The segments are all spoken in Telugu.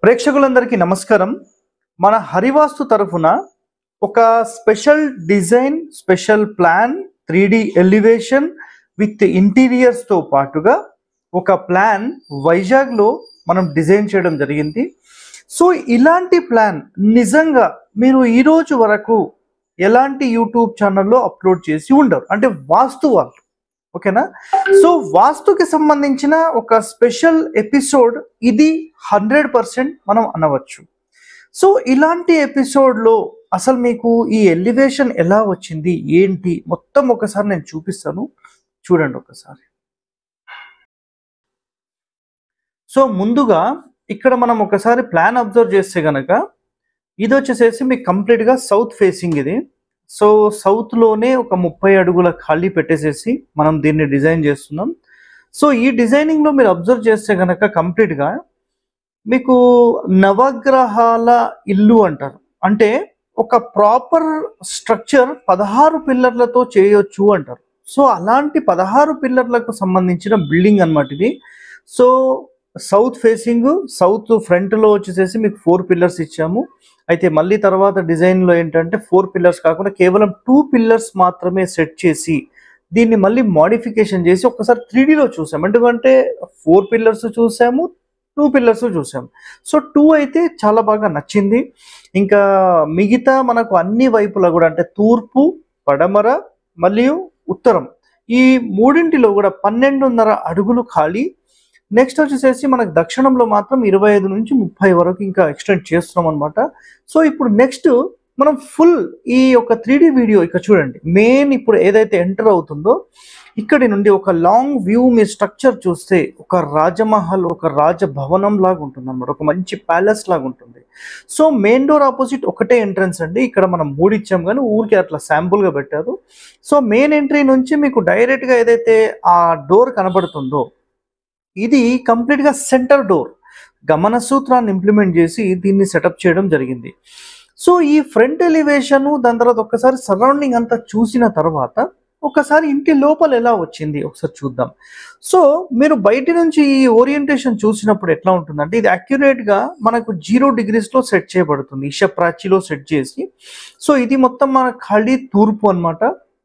ప్రేక్షకులందరికీ నమస్కారం మన హరివాస్తు తరఫున ఒక special design special plan three D elevation with ఇంటీరియర్స్తో పాటుగా ఒక ప్లాన్ వైజాగ్లో మనం డిజైన్ చేయడం జరిగింది సో ఇలాంటి ప్లాన్ నిజంగా మీరు ఈ రోజు వరకు ఎలాంటి యూట్యూబ్ ఛానల్లో అప్లోడ్ చేసి ఉండరు అంటే వాస్తు వాళ్ళు ఓకేనా సో వాస్తుకి సంబంధించిన ఒక స్పెషల్ ఎపిసోడ్ ఇది హండ్రెడ్ పర్సెంట్ మనం అనవచ్చు సో ఇలాంటి ఎపిసోడ్లో అసలు మీకు ఈ ఎలివేషన్ ఎలా వచ్చింది ఏంటి మొత్తం ఒకసారి నేను చూపిస్తాను చూడండి ఒకసారి సో ముందుగా ఇక్కడ మనం ఒకసారి ప్లాన్ అబ్జర్వ్ చేస్తే గనక ఇది వచ్చేసేసి మీకు కంప్లీట్గా సౌత్ ఫేసింగ్ ఇది సో సౌత్లోనే ఒక ముప్పై అడుగుల ఖాళీ పెట్టేసేసి మనం దీన్ని డిజైన్ చేస్తున్నాం సో ఈ డిజైనింగ్లో మీరు అబ్జర్వ్ చేస్తే కనుక కంప్లీట్గా మీకు నవగ్రహాల ఇల్లు అంటారు అంటే ఒక ప్రాపర్ స్ట్రక్చర్ పదహారు పిల్లర్లతో చేయొచ్చు అంటారు సో అలాంటి పదహారు పిల్లర్లకు సంబంధించిన బిల్డింగ్ అన్నమాట ఇది సో సౌత్ ఫేసింగ్ సౌత్ ఫ్రంట్లో వచ్చేసేసి మీకు ఫోర్ పిల్లర్స్ ఇచ్చాము అయితే మళ్ళీ తర్వాత డిజైన్లో ఏంటంటే ఫోర్ పిల్లర్స్ కాకుండా కేవలం టూ పిల్లర్స్ మాత్రమే సెట్ చేసి దీన్ని మళ్ళీ మాడిఫికేషన్ చేసి ఒకసారి త్రీ లో చూసాం ఎందుకంటే ఫోర్ పిల్లర్స్ చూసాము టూ పిల్లర్స్ చూసాం సో టూ అయితే చాలా బాగా నచ్చింది ఇంకా మిగతా మనకు అన్ని వైపులా కూడా అంటే తూర్పు పడమర మరియు ఉత్తరం ఈ మూడింటిలో కూడా పన్నెండున్నర అడుగులు ఖాళీ నెక్స్ట్ వచ్చేసేసి మనకు దక్షిణంలో మాత్రం ఇరవై ఐదు నుంచి ముప్పై వరకు ఇంకా ఎక్స్టెండ్ చేస్తున్నాం అనమాట సో ఇప్పుడు నెక్స్ట్ మనం ఫుల్ ఈ యొక్క త్రీ వీడియో ఇక్కడ చూడండి మెయిన్ ఇప్పుడు ఏదైతే ఎంటర్ అవుతుందో ఇక్కడి నుండి ఒక లాంగ్ వ్యూ మీ స్ట్రక్చర్ చూస్తే ఒక రాజమహల్ ఒక రాజభవనం లాగా ఉంటుంది అనమాట ఒక మంచి ప్యాలెస్ లాగా ఉంటుంది సో మెయిన్ డోర్ ఆపోజిట్ ఒకటే ఎంట్రన్స్ అండి ఇక్కడ మనం మూడు ఇచ్చాం కానీ ఊరికి అట్లా శాంపుల్ గా పెట్టారు సో మెయిన్ ఎంట్రీ నుంచి మీకు డైరెక్ట్ గా ఏదైతే ఆ డోర్ కనబడుతుందో ఇది కంప్లీట్ గా సెంటర్ డోర్ గమన సూత్రాన్ని ఇంప్లిమెంట్ చేసి దీన్ని సెటప్ చేయడం జరిగింది సో ఈ ఫ్రంట్ ఎలివేషన్ దాని తర్వాత ఒక్కసారి సరౌండింగ్ అంతా చూసిన తర్వాత ఒకసారి ఇంటి లోపల ఎలా వచ్చింది ఒకసారి చూద్దాం సో మీరు బయట నుంచి ఈ ఓరియంటేషన్ చూసినప్పుడు ఎట్లా ఉంటుందంటే ఇది accurate గా మనకు జీరో డిగ్రీస్లో సెట్ చేయబడుతుంది ఈష ప్రాచీలో సెట్ చేసి సో ఇది మొత్తం మన ఖాళీ తూర్పు అన్నమాట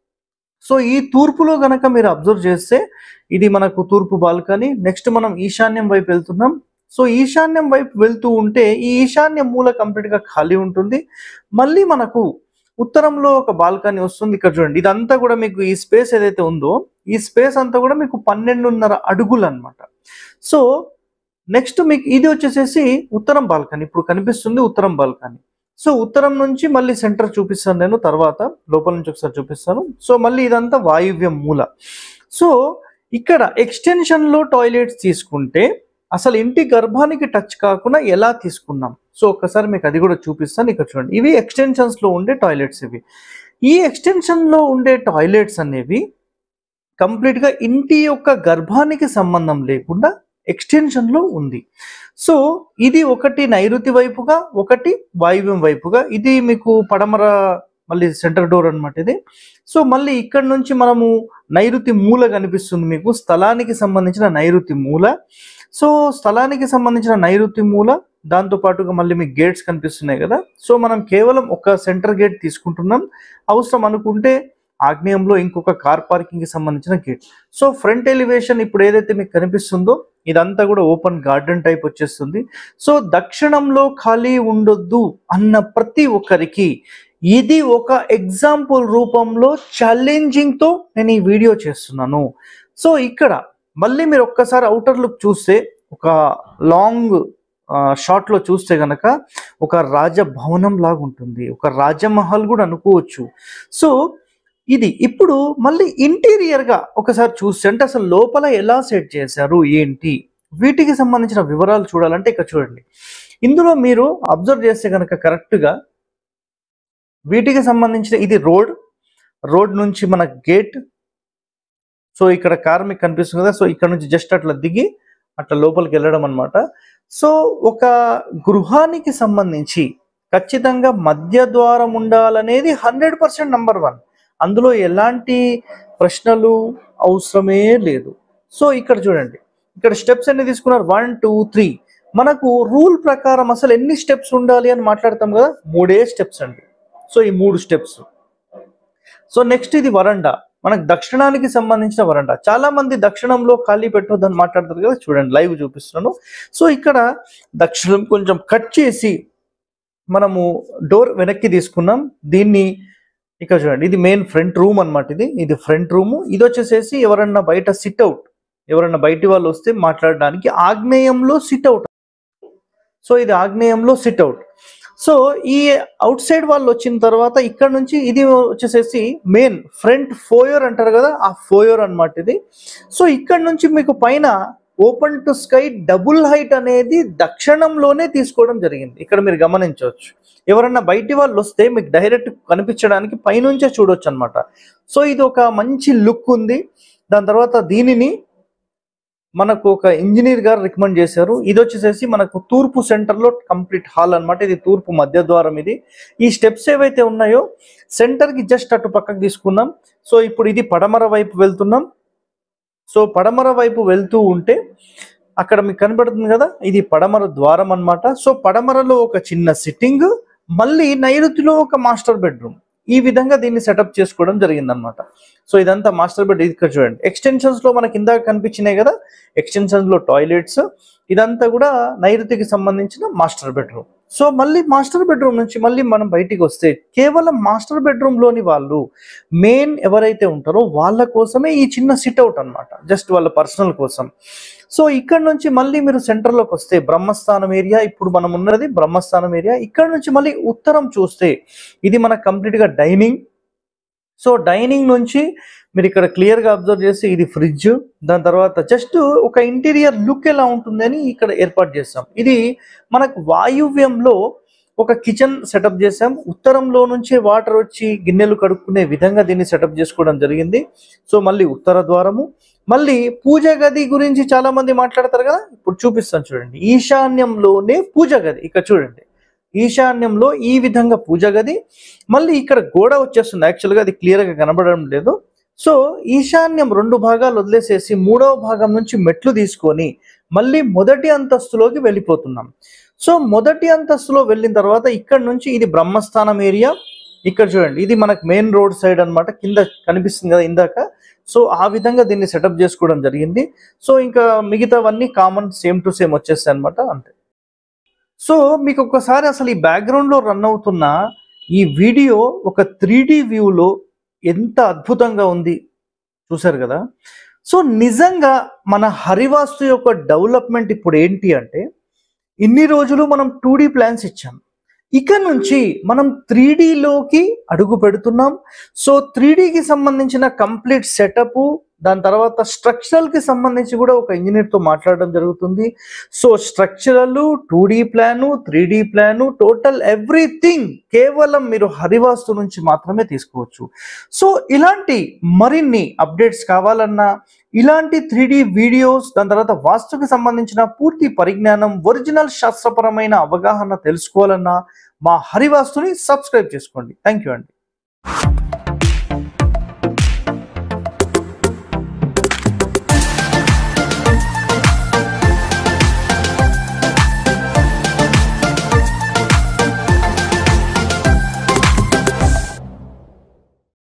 సో ఈ తూర్పులో గనక మీరు అబ్జర్వ్ చేస్తే ఇది మనకు తూర్పు బాల్కనీ నెక్స్ట్ మనం ఈశాన్యం వైపు వెళ్తున్నాం సో ఈశాన్యం వైపు వెళ్తూ ఉంటే ఈ ఈశాన్య మూల కంప్లీట్ గా ఖాళీ ఉంటుంది మళ్ళీ మనకు ఉత్తరంలో ఒక బాల్కనీ వస్తుంది ఇక్కడ చూడండి ఇదంతా కూడా మీకు ఈ స్పేస్ ఏదైతే ఉందో ఈ స్పేస్ అంతా కూడా మీకు పన్నెండున్నర అడుగులు అన్నమాట సో నెక్స్ట్ మీకు ఇది వచ్చేసేసి ఉత్తరం బాల్కనీ ఇప్పుడు కనిపిస్తుంది ఉత్తరం బాల్కనీ సో ఉత్తరం నుంచి మళ్ళీ సెంటర్ చూపిస్తాను నేను తర్వాత లోపల నుంచి ఒకసారి చూపిస్తాను సో మళ్ళీ ఇదంతా వాయువ్యం మూల సో ఇక్కడ ఎక్స్టెన్షన్ లో టాయిలెట్స్ తీసుకుంటే అసలు ఇంటి గర్భానికి టచ్ కాకుండా ఎలా తీసుకున్నాం సో ఒక్కసారి మీకు అది కూడా చూపిస్తాను ఇక్కడ చూడండి ఇవి ఎక్స్టెన్షన్స్ లో ఉండే టాయిలెట్స్ ఇవి ఈ ఎక్స్టెన్షన్ లో ఉండే టాయిలెట్స్ అనేవి కంప్లీట్ గా ఇంటి యొక్క గర్భానికి సంబంధం లేకుండా ఎక్స్టెన్షన్ లో ఉంది సో ఇది ఒకటి నైరుతి వైపుగా ఒకటి వాయువ్యం వైపుగా ఇది మీకు పడమర మళ్ళీ సెంటర్ డోర్ అన్నమాట ఇది సో మళ్ళీ ఇక్కడ నుంచి మనము నైరుతి మూల కనిపిస్తుంది మీకు స్థలానికి సంబంధించిన నైరుతి మూల సో స్థలానికి సంబంధించిన నైరుతి మూల దాంతో పాటుగా మళ్ళీ మీకు గేట్స్ కనిపిస్తున్నాయి కదా సో మనం కేవలం ఒక సెంటర్ గేట్ తీసుకుంటున్నాం అవసరం అనుకుంటే ఆగ్నేయంలో ఇంకొక కార్ పార్కింగ్ కి సంబంధించిన గేట్ సో ఫ్రంట్ ఎలివేషన్ ఇప్పుడు ఏదైతే మీకు కనిపిస్తుందో ఇదంతా కూడా ఓపెన్ గార్డెన్ టైప్ వచ్చేస్తుంది సో దక్షిణంలో ఖాళీ ఉండొద్దు అన్న ప్రతి ఒక్కరికి ఇది ఒక ఎగ్జాంపుల్ రూపంలో ఛాలెంజింగ్ తో నేను ఈ వీడియో చేస్తున్నాను సో ఇక్కడ మళ్ళీ మీరు ఒక్కసారి అవుటర్ లుక్ చూస్తే ఒక లాంగ్ షార్ట్ లో చూస్తే గనక ఒక రాజభవనం లాగా ఉంటుంది ఒక రాజమహల్ కూడా అనుకోవచ్చు సో ఇది ఇప్పుడు మళ్ళీ ఇంటీరియర్ గా ఒకసారి చూస్తే అంటే అసలు లోపల ఎలా సెట్ చేశారు ఏంటి వీటికి సంబంధించిన వివరాలు చూడాలంటే ఇక్కడ చూడండి ఇందులో మీరు అబ్జర్వ్ చేస్తే కనుక కరెక్ట్ గా వీటికి సంబంధించిన ఇది రోడ్ రోడ్ నుంచి మన గేట్ సో ఇక్కడ కార్ మీకు కనిపిస్తుంది కదా సో ఇక్కడ నుంచి జస్ట్ అట్లా దిగి అట్లా లోపలికి వెళ్ళడం అన్నమాట సో ఒక గృహానికి సంబంధించి ఖచ్చితంగా మధ్య ద్వారం ఉండాలనేది హండ్రెడ్ పర్సెంట్ నంబర్ వన్ అందులో ఎలాంటి ప్రశ్నలు అవసరమే లేదు సో ఇక్కడ చూడండి ఇక్కడ స్టెప్స్ ఎన్ని తీసుకున్నారు వన్ టూ త్రీ మనకు రూల్ ప్రకారం అసలు ఎన్ని స్టెప్స్ ఉండాలి అని మాట్లాడతాం కదా మూడే స్టెప్స్ అండి సో ఈ మూడు స్టెప్స్ సో నెక్స్ట్ ఇది వరండా మనకు దక్షిణానికి సంబంధించిన వరండా చాలా మంది దక్షిణంలో ఖాళీ పెట్టొద్దని మాట్లాడతారు కదా చూడండి లైవ్ చూపిస్తున్నాను సో ఇక్కడ దక్షిణం కొంచెం కట్ చేసి మనము డోర్ వెనక్కి తీసుకున్నాం దీన్ని ఇక్కడ చూడండి ఇది మెయిన్ ఫ్రంట్ రూమ్ అన్నమాట ఇది ఇది ఫ్రంట్ రూమ్ ఇది వచ్చేసేసి ఎవరన్నా బయట సిట్ అవుట్ ఎవరన్నా బయటి వాళ్ళు వస్తే మాట్లాడడానికి ఆగ్నేయంలో సిట్ అవుట్ సో ఇది ఆగ్నేయంలో సిట్ అవుట్ సో ఈ అవుట్ సైడ్ వాళ్ళు వచ్చిన తర్వాత ఇక్కడ నుంచి ఇది వచ్చేసేసి మెయిన్ ఫ్రంట్ ఫోయర్ అంటారు కదా ఆ ఫోయర్ అన్నమాట ఇది సో ఇక్కడ నుంచి మీకు పైన open to sky double height అనేది దక్షిణంలోనే తీసుకోవడం జరిగింది ఇక్కడ మీరు గమనించవచ్చు ఎవరన్నా బయటి వాళ్ళు వస్తే మీకు డైరెక్ట్ కనిపించడానికి పైనుంచే చూడొచ్చు అనమాట సో ఇది ఒక మంచి లుక్ ఉంది దాని తర్వాత దీనిని మనకు ఒక ఇంజనీర్ గారు రికమెండ్ చేశారు ఇది వచ్చేసేసి మనకు తూర్పు సెంటర్ లో కంప్లీట్ హాల్ అన్నమాట ఇది తూర్పు మధ్య ద్వారం ఇది ఈ స్టెప్స్ ఏవైతే ఉన్నాయో సెంటర్ కి జస్ట్ అటు పక్కకు తీసుకున్నాం సో ఇప్పుడు ఇది పడమర వైపు వెళ్తున్నాం సో పడమర వైపు వెళ్తూ ఉంటే అక్కడ మీకు కనబడుతుంది కదా ఇది పడమర ద్వారం అన్నమాట సో పడమరలో ఒక చిన్న సిట్టింగ్ మళ్ళీ నైరుతిలో ఒక మాస్టర్ బెడ్రూమ్ ఈ విధంగా దీన్ని సెటప్ చేసుకోవడం జరిగిందనమాట సో ఇదంతా మాస్టర్ బెడ్ ఇక్కడ చూడండి ఎక్స్టెన్షన్స్ లో మనకి ఇందాక కనిపించినాయి కదా ఎక్స్టెన్షన్స్ లో టాయిలెట్స్ ఇదంతా కూడా నైరుతికి సంబంధించిన మాస్టర్ బెడ్రూమ్ సో మళ్ళీ మాస్టర్ బెడ్రూమ్ నుంచి మళ్ళీ మనం బయటికి వస్తే కేవలం మాస్టర్ బెడ్రూమ్ లోని వాళ్ళు మెయిన్ ఎవరైతే ఉంటారో వాళ్ళ కోసమే ఈ చిన్న సిట్ అవుట్ అన్నమాట జస్ట్ వాళ్ళ పర్సనల్ కోసం సో ఇక్కడ నుంచి మళ్ళీ మీరు సెంటర్ లోకి వస్తే బ్రహ్మస్థానం ఏరియా ఇప్పుడు మనం ఉన్నది బ్రహ్మస్థానం ఏరియా ఇక్కడ నుంచి మళ్ళీ ఉత్తరం చూస్తే ఇది మన కంప్లీట్ గా డైనింగ్ సో డైనింగ్ నుంచి మీరు ఇక్కడ క్లియర్ గా అబ్జర్వ్ చేస్తే ఇది ఫ్రిడ్జ్ దాని తర్వాత జస్ట్ ఒక ఇంటీరియర్ లుక్ ఎలా ఉంటుందని ఇక్కడ ఏర్పాటు చేస్తాం ఇది మనకు వాయువ్యంలో ఒక కిచెన్ సెటప్ చేసాం ఉత్తరంలో నుంచే వాటర్ వచ్చి గిన్నెలు కడుక్కునే విధంగా దీన్ని సెటప్ చేసుకోవడం జరిగింది సో మళ్ళీ ఉత్తర ద్వారము మళ్ళీ పూజ గది గురించి చాలా మంది మాట్లాడతారు కదా ఇప్పుడు చూపిస్తాను చూడండి ఈశాన్యంలోనే పూజ గది ఇక్కడ చూడండి ఈశాన్యంలో ఈ విధంగా పూజ గది మళ్ళీ ఇక్కడ గోడ వచ్చేస్తుంది యాక్చువల్గా అది క్లియర్గా కనబడడం లేదు సో ఈశాన్యం రెండు భాగాలు వదిలేసేసి మూడవ భాగం నుంచి మెట్లు తీసుకొని మళ్ళీ మొదటి అంతస్తులోకి వెళ్ళిపోతున్నాం సో మొదటి అంతస్తులో వెళ్ళిన తర్వాత ఇక్కడ నుంచి ఇది బ్రహ్మస్థానం ఏరియా ఇక్కడ చూడండి ఇది మనకు మెయిన్ రోడ్ సైడ్ అన్నమాట కింద కనిపిస్తుంది కదా ఇందాక సో ఆ విధంగా దీన్ని సెటప్ చేసుకోవడం జరిగింది సో ఇంకా మిగతావన్నీ కామన్ సేమ్ టు సేమ్ వచ్చేస్తాయి అనమాట అంతే సో మీకు ఒక్కసారి అసలు ఈ బ్యాక్గ్రౌండ్ లో రన్ అవుతున్న ఈ వీడియో ఒక త్రీ డి వ్యూలో ఎంత అద్భుతంగా ఉంది చూసారు కదా సో నిజంగా మన హరివాస్తు యొక్క డెవలప్మెంట్ ఇప్పుడు ఏంటి అంటే ఇన్ని రోజులు మనం టూ డి ప్లాన్స్ ఇచ్చాం ఇక నుంచి మనం త్రీ లోకి అడుగు పెడుతున్నాం సో త్రీ కి సంబంధించిన కంప్లీట్ సెటప్ దాని తర్వాత స్ట్రక్చరల్ కి సంబంధించి కూడా ఒక ఇంజనీర్ తో మాట్లాడడం జరుగుతుంది so structural two D plan three D plan total everything కేవలం మీరు హరివాస్తు నుంచి మాత్రమే తీసుకోవచ్చు సో ఇలాంటి మరిన్ని అప్డేట్స్ కావాలన్నా ఇలాంటి త్రీ డి వీడియోస్ దాని తర్వాత వాస్తుకి సంబంధించిన పూర్తి పరిజ్ఞానం ఒరిజినల్ శాస్త్రపరమైన అవగాహన తెలుసుకోవాలన్నా మా హరివాస్తుని సబ్స్క్రైబ్ చేసుకోండి థ్యాంక్ యూ అండి